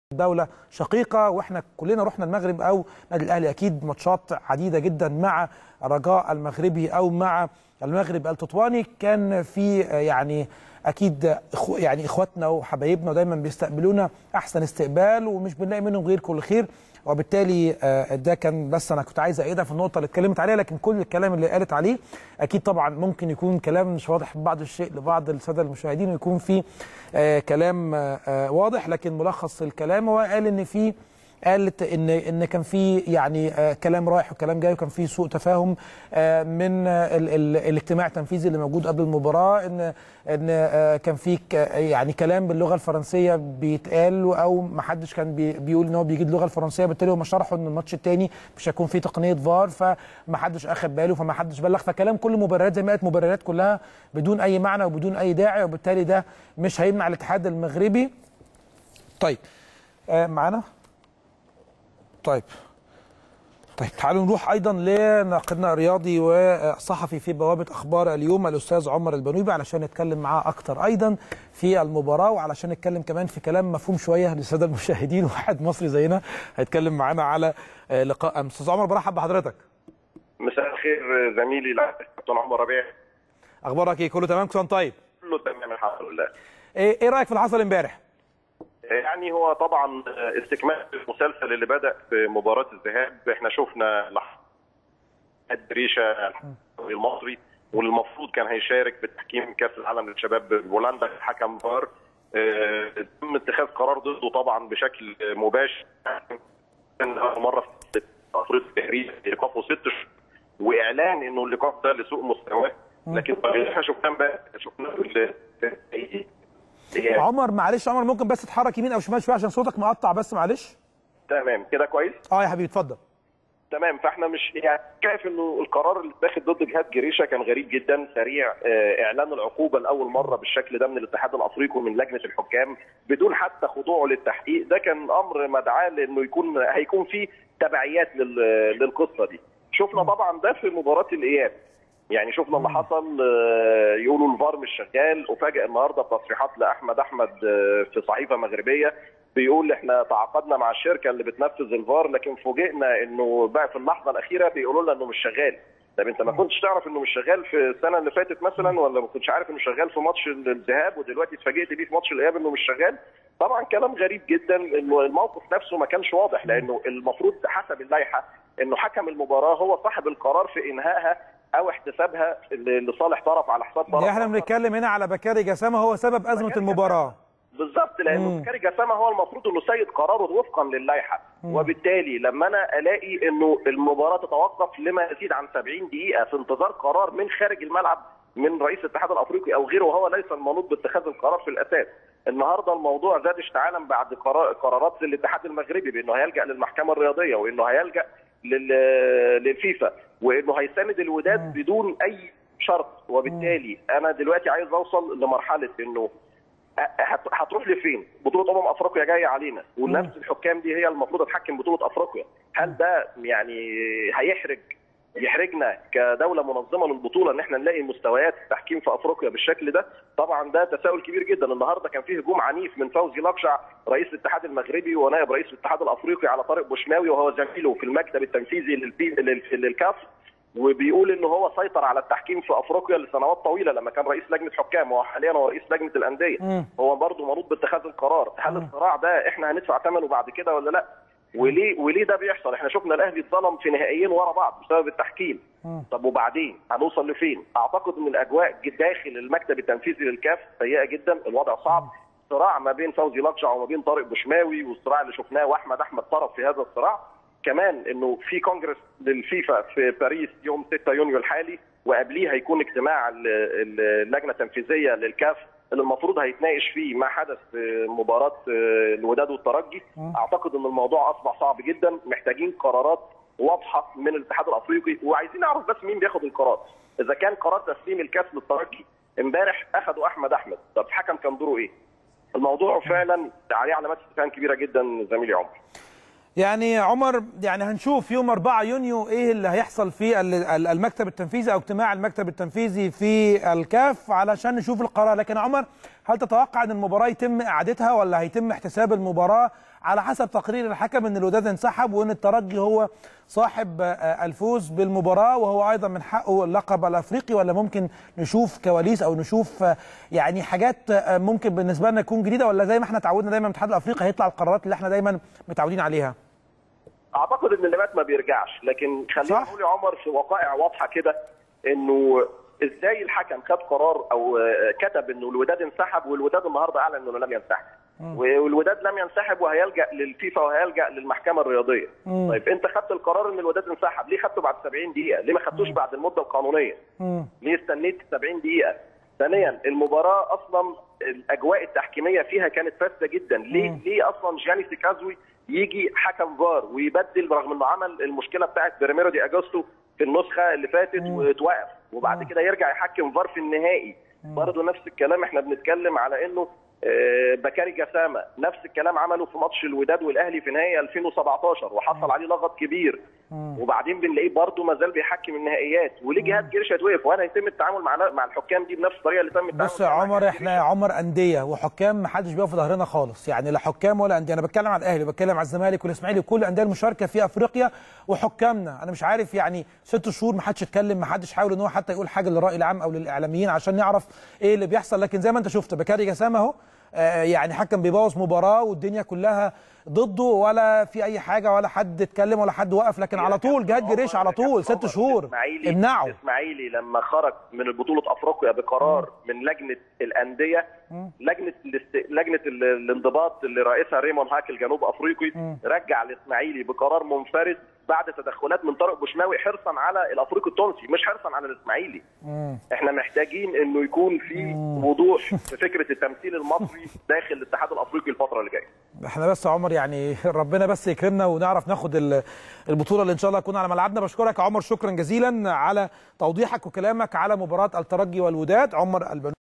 دولة شقيقة واحنا كلنا رحنا المغرب او النادي الاهلي اكيد ماتشات عديدة جدا مع الرجاء المغربي او مع المغرب التطواني كان في يعني اكيد إخو يعني اخواتنا وحبايبنا ودايما بيستقبلونا احسن استقبال ومش بنلاقي منهم غير كل خير وبالتالي ده كان بس انا كنت عايز اعيدها في النقطه اللي اتكلمت عليها لكن كل الكلام اللي قالت عليه اكيد طبعا ممكن يكون كلام مش واضح ببعض الشيء لبعض الساده المشاهدين ويكون في كلام واضح لكن ملخص الكلام هو قال ان في قالت ان ان كان في يعني كلام رايح وكلام جاي وكان في سوء تفاهم من ال ال الاجتماع التنفيذي اللي موجود قبل المباراه ان ان كان في يعني كلام باللغه الفرنسيه بيتقال او ما حدش كان بي بيقول ان هو بيجيد اللغه الفرنسيه بالتالي هم شرحوا ان الماتش الثاني مش هيكون فيه تقنيه فار فما حدش اخد باله فما حدش بلغ فكلام كل مبررات زي ما قالت مبررات كلها بدون اي معنى وبدون اي داعي وبالتالي ده مش هيمنع الاتحاد المغربي طيب آه معانا طيب طيب تعالوا نروح ايضا لناقدنا الرياضي وصحفي في بوابه اخبار اليوم الاستاذ عمر البنوبي علشان نتكلم معاه اكتر ايضا في المباراه وعلشان نتكلم كمان في كلام مفهوم شويه للساده المشاهدين واحد مصري زينا هيتكلم معانا على لقاء امس استاذ عمر برحب بحضرتك مساء الخير زميلي الكابتن عمر ربيع اخبارك ايه كله تمام كله طيب كله تمام الحمد لله ايه, إيه رايك في اللي حصل امبارح يعني هو طبعا استكمال المسلسل اللي بدا في مباراه الذهاب احنا شفنا الدريشه المصري والمفروض كان هيشارك بتحكيم كاس العالم للشباب بولندا حكم فار تم اتخاذ قرار ضده طبعا بشكل مباشر مره في افريقيا ايقافه ست شهور واعلان انه الايقاف ده لسوء مستواه لكن احنا شفناه امبارح شفناه عمر معلش عمر ممكن بس تتحرك يمين او شمال شويه عشان صوتك مقطع بس معلش تمام كده كويس اه يا حبيبي اتفضل تمام فاحنا مش يعني شايف انه القرار اللي اتاخد ضد جهاد جريشه كان غريب جدا سريع اعلان العقوبه لاول مره بالشكل ده من الاتحاد الافريقي ومن لجنه الحكام بدون حتى خضوعه للتحقيق ده كان امر مدعاه لانه يكون هيكون فيه تبعيات للقصه دي شفنا طبعا ده في مباراه الاياب يعني شفنا اللي حصل يقولوا الفار مش شغال وفاجئ النهارده بتصريحات لاحمد احمد في صحيفه مغربيه بيقول احنا تعاقدنا مع الشركه اللي بتنفذ الفار لكن فوجئنا انه بقى في اللحظه الاخيره بيقولوا لنا انه مش شغال طب انت ما كنتش تعرف انه مش شغال في السنه اللي فاتت مثلا ولا ما كنتش عارف انه شغال في ماتش الذهاب ودلوقتي اتفاجئت بيه في ماتش الاياب انه مش شغال طبعا كلام غريب جدا انه الموقف نفسه ما كانش واضح لانه المفروض حسب اللائحه انه حكم المباراه هو صاحب القرار في انهائها او احتسابها لصالح طرف على حساب طرف احنا بنتكلم هنا على بكاري جسامه هو سبب ازمه المباراه بالظبط لانه بكاري جسامه هو المفروض انه سيد قراره وفقا للائحه وبالتالي لما انا الاقي انه المباراه تتوقف لما يزيد عن 70 دقيقه في انتظار قرار من خارج الملعب من رئيس الاتحاد الافريقي او غيره وهو ليس المنوط باتخاذ القرار في الاساس النهارده الموضوع زاد اشتعالا بعد قرارات الاتحاد المغربي بانه هيلجا للمحكمه الرياضيه وانه هيلجا للفيفا وانه هيساند الوداد بدون اي شرط وبالتالي انا دلوقتي عايز اوصل لمرحله انه هتروح لفين؟ بطوله امم افريقيا جايه علينا ونفس الحكام دي هي المفروض تحكم بطوله افريقيا، هل ده يعني هيحرج يحرجنا كدوله منظمه للبطوله ان احنا نلاقي مستويات تحكيم في افريقيا بالشكل ده طبعا ده تساؤل كبير جدا النهارده كان فيه هجوم عنيف من فوزي لقشع رئيس الاتحاد المغربي ونائب رئيس الاتحاد الافريقي على طارق بوشماوي وهو زميله في المكتب التنفيذي للكاف وبيقول ان هو سيطر على التحكيم في افريقيا لسنوات طويله لما كان رئيس لجنه حكام وحاليا هو رئيس لجنه الانديه هو برضه منوط باتخاذ القرار هل الصراع ده احنا هندفع ثمنه بعد كده ولا لا وليه وليه ده بيحصل؟ احنا شفنا الاهلي اتظلم في نهائيين ورا بعض بسبب التحكيم. طب وبعدين هنوصل لفين؟ اعتقد ان الاجواء داخل المكتب التنفيذي للكاف سيئه جدا، الوضع صعب. صراع ما بين فوزي لقشع وما بين طارق بوشماوي والصراع اللي شفناه واحمد احمد طرف في هذا الصراع. كمان انه في كونجرس للفيفا في باريس يوم 6 يونيو الحالي وقبليه هيكون اجتماع اللجنه التنفيذيه للكاف اللي المفروض هيتناقش فيه ما حدث في مباراه الوداد والترجي اعتقد ان الموضوع اصبح صعب جدا محتاجين قرارات واضحه من الاتحاد الافريقي وعايزين نعرف بس مين بياخد القرار اذا كان قرار تسليم الكاس للترجي امبارح اخذوا احمد احمد طب الحكم كان دوره ايه الموضوع فعلا عليه علامات استفهام كبيره جدا زميلي عمر يعني عمر يعني هنشوف يوم 4 يونيو ايه اللي هيحصل في المكتب التنفيذي او اجتماع المكتب التنفيذي في الكاف علشان نشوف القرار لكن عمر هل تتوقع ان المباراه يتم اعادتها ولا هيتم احتساب المباراه على حسب تقرير الحكم ان الوداد انسحب وان الترجي هو صاحب الفوز بالمباراه وهو ايضا من حقه اللقب الافريقي ولا ممكن نشوف كواليس او نشوف يعني حاجات ممكن بالنسبه لنا تكون جديده ولا زي ما احنا اتعودنا دايما من الاتحاد الافريقي هيطلع القرارات اللي احنا دايما متعودين عليها اعتقد ان اللي مات ما بيرجعش لكن خلينا صح. نقول يا عمر في وقائع واضحه كده انه ازاي الحكم خد قرار او آه، كتب انه الوداد انسحب والوداد النهارده اعلن انه لم ينسحب والوداد لم ينسحب وهيلجا للفيفا وهيلجا للمحكمه الرياضيه مم. طيب انت خدت القرار ان الوداد انسحب ليه خدته بعد 70 دقيقه ليه ما خدتوش بعد المده القانونيه مم. ليه استنيت 70 دقيقة؟ ثانيا المباراة أصلا الأجواء التحكيمية فيها كانت فاسدة جدا، ليه ليه أصلا جاني سيكازوي يجي حكم فار ويبدل رغم إنه عمل المشكلة بتاعت بريميرو دي أجوستو في النسخة اللي فاتت واتوقف وبعد كده يرجع يحكم فار في النهائي برضه نفس الكلام احنا بنتكلم على إنه آه، بكاري جسامة نفس الكلام عمله في ماتش الوداد والأهلي في نهائي 2017 وحصل عليه لغط كبير وبعدين بنلاقيه برضه ما زال بيحكم النهائيات وليه جهاد جريش هيتوقف وانا يتم التعامل مع مع الحكام دي بنفس الطريقه اللي تم التعامل بص يا مع عمر جهاد احنا يا عمر انديه وحكام ما حدش بيقف في ظهرنا خالص يعني لا حكام ولا انديه انا بتكلم على الاهلي وبتكلم على الزمالك والاسماعيلي وكل الانديه المشاركه في افريقيا وحكامنا انا مش عارف يعني ست شهور ما حدش اتكلم ما حدش حاول ان هو حتى يقول حاجه للراي العام او للاعلاميين عشان نعرف ايه اللي بيحصل لكن زي ما انت شفت بكاري جسامه اهو آه، يعني حكم بيبوظ مباراه والدنيا كلها ضده ولا في اي حاجه ولا حد اتكلم ولا حد وقف لكن على طول جهاد جريش على طول ست شهور الاسماعيلي امنعه الاسماعيلي لما خرج من بطوله افريقيا بقرار من لجنه الانديه لجنه الاست... لجنه ال- الانضباط اللي رئيسها ريمون هاك الجنوب افريقي رجع الاسماعيلي بقرار منفرد بعد تدخلات من طارق بوشناوي حرصا على الافريقي التونسي مش حرصا على الاسماعيلي احنا محتاجين انه يكون في وضوح في فكره التمثيل المصري داخل الاتحاد الافريقي الفتره اللي جايه احنا بس يا عمر يعني ربنا بس يكرمنا ونعرف ناخد ال- البطوله اللي ان شاء الله تكون على ملعبنا بشكرك يا عمر شكرا جزيلا على توضيحك وكلامك على مباراه الترجي والوداد عمر البنو